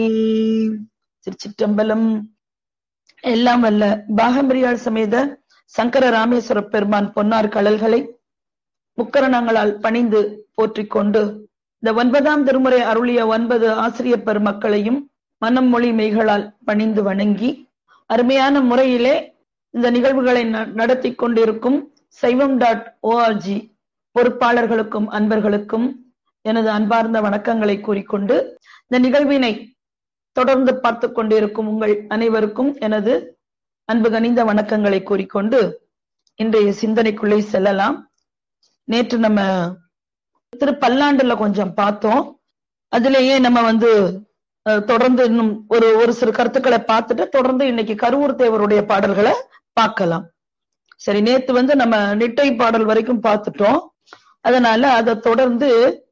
திருச்சிற்றம்பலம் எல்லாம் வல்ல பாகம்பிரியாள் சமேத சங்கர ராமேஸ்வர பெருமான் பொன்னார் கடல்களை முக்கரணங்களால் பணிந்து போற்றிக் கொண்டு இந்த ஒன்பதாம் திருமுறை அருளிய ஒன்பது ஆசிரியர் பெருமக்களையும் மனம் மொழி மெய்களால் பணிந்து வணங்கி அருமையான முறையிலே இந்த நிகழ்வுகளை நடத்தி கொண்டிருக்கும் சைவம் டாட் ஓஆர்ஜி பொறுப்பாளர்களுக்கும் அன்பர்களுக்கும் எனது அன்பார்ந்த வணக்கங்களை கூறிக்கொண்டு இந்த நிகழ்வினை தொடர்ந்து பார்த்து கொண்டிருக்கும் உங்கள் அனைவருக்கும் எனது அன்பு கனிந்த வணக்கங்களை கூறிக்கொண்டு இன்றைய சிந்தனைக்குள்ளே செல்லலாம் நேற்று நம்ம திரு பல்லாண்டுல கொஞ்சம் பார்த்தோம் அதுலேயே நம்ம வந்து தொடர்ந்து இன்னும் ஒரு ஒரு சிறு கருத்துக்களை பார்த்துட்டு தொடர்ந்து இன்னைக்கு கருவூர் தேவருடைய பாடல்களை பார்க்கலாம் சரி நேத்து வந்து நம்ம நிட்டை பாடல் வரைக்கும் பார்த்துட்டோம் அதனால அதை தொடர்ந்து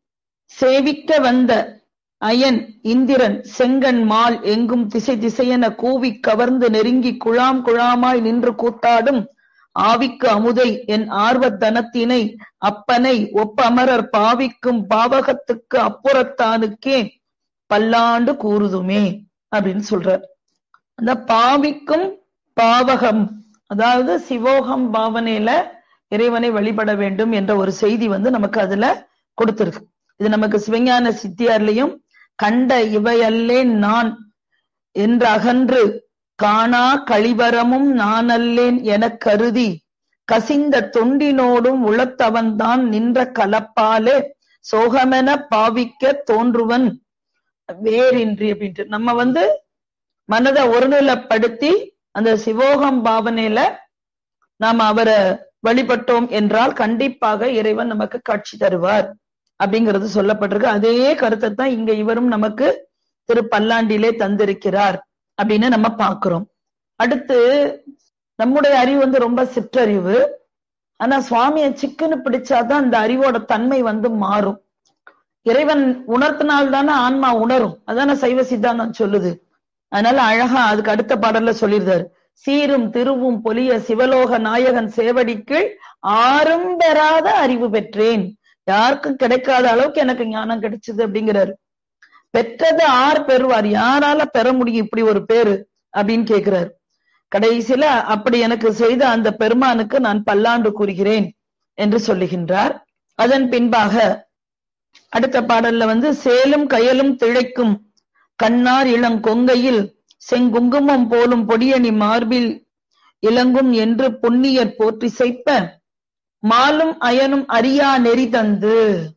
சேவிக்க வந்த அயன் இந்திரன் செங்கன் மால் எங்கும் திசை திசையென கூவி கவர்ந்து நெருங்கி குழாம் குழாமாய் நின்று கூத்தாடும் ஆவிக்கு அமுதை என் ஆர்வத்தனத்தினை அப்பனை ஒப்பமரர் பாவிக்கும் பாவகத்துக்கு அப்புறத்தானுக்கே பல்லாண்டு கூறுதுமே அப்படின்னு சொல்றார் அந்த பாவிக்கும் பாவகம் அதாவது சிவோகம் பாவனையில இறைவனை வழிபட வேண்டும் என்ற ஒரு செய்தி வந்து நமக்கு அதுல கொடுத்திருக்கு இது நமக்கு சிவஞான சித்தியார்லையும் கண்ட இவையல்லேன் நான் என்று அகன்று காணா கழிவரமும் நான் அல்லேன் எனக் கருதி கசிந்த தொண்டினோடும் உளத்தவன்தான் நின்ற கலப்பாலே சோகமென பாவிக்க தோன்றுவன் வேறின்றி அப்படின்ட்டு நம்ம வந்து மனதை ஒருநிலைப்படுத்தி அந்த சிவோகம் பாவனையில நாம் அவரை வழிபட்டோம் என்றால் கண்டிப்பாக இறைவன் நமக்கு காட்சி தருவார் அப்படிங்கிறது சொல்லப்பட்டிருக்கு அதே கருத்தை தான் இங்க இவரும் நமக்கு திரு பல்லாண்டிலே தந்திருக்கிறார் அப்படின்னு நம்ம பாக்குறோம் அடுத்து நம்முடைய அறிவு வந்து ரொம்ப சிற்றறிவு ஆனா சுவாமிய சிக்குன்னு பிடிச்சாதான் அந்த அறிவோட தன்மை வந்து மாறும் இறைவன் உணர்த்தினால்தானே ஆன்மா உணரும் அதான சைவ சித்தாந்தம் சொல்லுது அதனால அழகா அதுக்கு அடுத்த பாடல்ல சொல்லியிருந்தாரு சீரும் திருவும் பொலிய சிவலோக நாயகன் சேவடிக்கு ஆறும் பெறாத அறிவு பெற்றேன் யாருக்கும் கிடைக்காத அளவுக்கு எனக்கு ஞானம் கிடைச்சது அப்படிங்கிறாரு பெற்றது ஆர் பெறுவார் யாரால பெற முடியும் இப்படி ஒரு பேரு அப்படின்னு கேக்குறாரு கடைசியில அப்படி எனக்கு செய்த அந்த பெருமானுக்கு நான் பல்லாண்டு கூறுகிறேன் என்று சொல்லுகின்றார் அதன் பின்பாக அடுத்த பாடல்ல வந்து சேலும் கயலும் திளைக்கும் கண்ணார் இளங்கொங்கையில் செங்குங்குமம் போலும் பொடியணி மார்பில் இளங்கும் என்று பொன்னியர் போற்றி செய்ப்ப மாலும் அயனும் அறியா நெறி தந்து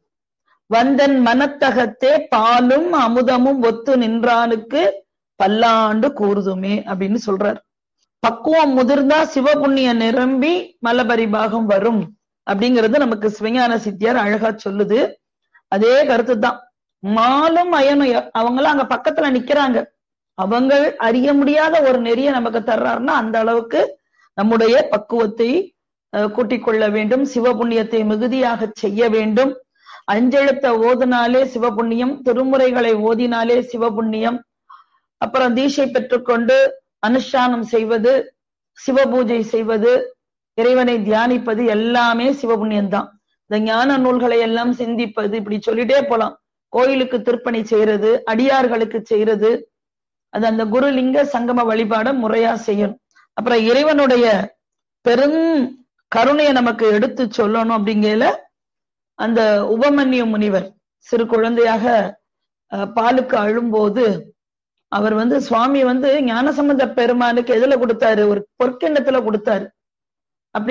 வந்தன் மனத்தகத்தே பாலும் அமுதமும் ஒத்து நின்றானுக்கு பல்லாண்டு கூறுதுமே அப்படின்னு சொல்றார் பக்குவம் முதிர்ந்தா சிவபுண்ணிய நிரம்பி மலபரிபாகம் வரும் அப்படிங்கிறது நமக்கு சிவஞான சித்தியார் அழகா சொல்லுது அதே கருத்து தான் மாலும் அயனும் அவங்களாம் அங்க பக்கத்துல நிக்கிறாங்க அவங்க அறிய முடியாத ஒரு நெறிய நமக்கு தர்றாருன்னா அந்த அளவுக்கு நம்முடைய பக்குவத்தை கூட்டிக் கொள்ள வேண்டும் சிவபுண்ணியத்தை மிகுதியாக செய்ய வேண்டும் அஞ்செழுத்த ஓதினாலே சிவபுண்ணியம் திருமுறைகளை ஓதினாலே சிவபுண்ணியம் அப்புறம் தீட்சை பெற்றுக்கொண்டு அனுஷ்டானம் செய்வது சிவபூஜை செய்வது இறைவனை தியானிப்பது எல்லாமே சிவபுண்ணியம்தான் இந்த ஞான நூல்களை எல்லாம் சிந்திப்பது இப்படி சொல்லிட்டே போலாம் கோயிலுக்கு திருப்பணி செய்யறது அடியார்களுக்கு செய்யறது அது அந்த குருலிங்க சங்கம வழிபாட முறையா செய்யணும் அப்புறம் இறைவனுடைய பெரும் கருணையை நமக்கு எடுத்து சொல்லணும் அப்படிங்கல அந்த உபமன்யு முனிவர் சிறு குழந்தையாக பாலுக்கு அழும்போது அவர் வந்து சுவாமி வந்து ஞானசம்பந்த பெருமானுக்கு எதுல கொடுத்தாரு ஒரு பொற்கிண்ணத்துல கொடுத்தாரு